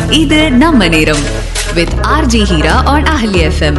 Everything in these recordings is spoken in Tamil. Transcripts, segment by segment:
இது நம்ம நேரம் with RJ Heera on Ahali FM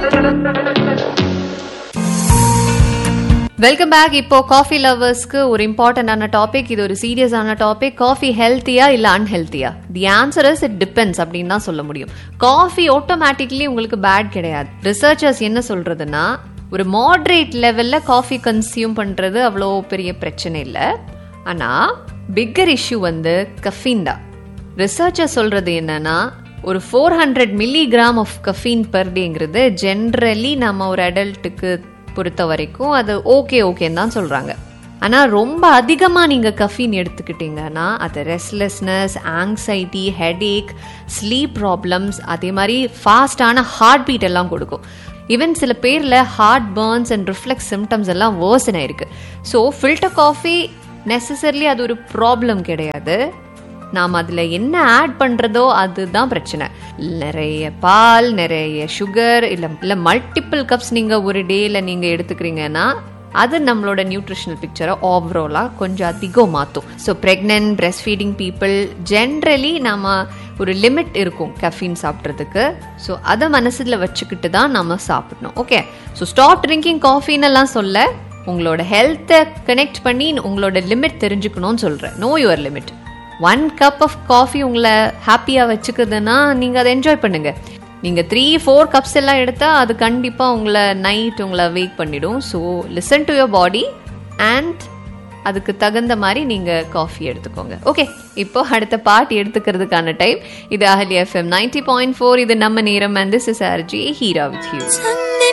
welcome back இப்போ காஃபி லவர்ஸ்க்கு ஒரு இம்பார்ட்டன்டான டாபிக் இது ஒரு சீரியஸான டாபிக் காஃபி ஹெல்த்தியா இல்ல அன்ஹெல்த்தியா the answer is it depends அப்படின்னு தான் சொல்ல முடியும் காஃபி ஆட்டோமேட்டிக்லி உங்களுக்கு பேட் கிடையாது ரிசர்ச்சர்ஸ் என்ன சொல்றதுன்னா ஒரு மாட்ரேட் லெவல்ல காஃபி கன்சியூம் பண்றது அவ்வளோ பெரிய பிரச்சனை இல்லை ஆனா பிக்கர் இஷ்யூ வந்து கஃபீன் தான் ரிசர்ச்சர் சொல்றது என்னன்னா ஒரு four hundred milligram of caffeine per டேங்கிறது ஜென்ரலி நம்ம ஒரு அடல்ட்டுக்கு பொறுத்த வரைக்கும் அது ஓகே ஓகேன்னு தான் சொல்றாங்க ஆனா ரொம்ப அதிகமா நீங்க கஃபீன் எடுத்துக்கிட்டீங்கன்னா அது restlessness anxiety headache sleep problems அதே மாதிரி ஃபாஸ்டான ஹார்ட் பீட் எல்லாம் கொடுக்கும் ஈவன் சில பேர்ல heart burns and reflex symptoms எல்லாம் வேர்சன் ஆயிருக்கு ஸோ ஃபில்டர் காஃபி நெசசரிலி அது ஒரு ப்ராப்ளம் கிடையாது நாம் அதில் என்ன ஆட் பண்ணுறதோ அதுதான் பிரச்சனை நிறைய பால் நிறைய சுகர் இல்லை இல்லை மல்டிபிள் கப்ஸ் நீங்கள் ஒரு டேயில் நீங்கள் எடுத்துக்கிறீங்கன்னா அது நம்மளோட நியூட்ரிஷனல் பிக்சரை ஓவராலாக கொஞ்சம் அதிகம் மாற்றும் so pregnant breast feeding people generally நம்ம ஒரு லிமிட் இருக்கும் கஃபீன் சாப்பிட்றதுக்கு ஸோ அதை மனசில் வச்சுக்கிட்டு தான் நம்ம சாப்பிடணும் ஓகே ஸோ ஸ்டாப் ட்ரிங்கிங் காஃபின்னு எல்லாம் சொல்ல உங்களோட ஹெல்த்தை கனெக்ட் பண்ணி உங்களோட லிமிட் தெரிஞ்சுக்கணும்னு சொல்கிறேன் know your limit one cup of coffee உங்களை ஹாப்பியாக வச்சுக்குதுன்னா நீங்கள் அதை என்ஜாய் பண்ணுங்க நீங்கள் த்ரீ ஃபோர் கப்ஸ் எல்லாம் எடுத்தால் அது கண்டிப்பாக உங்களை நைட் உங்களை வெயிட் பண்ணிடும் so listen to your body and அதுக்கு தகுந்த மாதிரி நீங்கள் காஃபி எடுத்துக்கோங்க ஓகே இப்போ அடுத்த பாட்டு எடுத்துக்கிறதுக்கான டைம் இது Ahali FM ninety point four இது நம்ம நேரம் and this is RJ Heera with you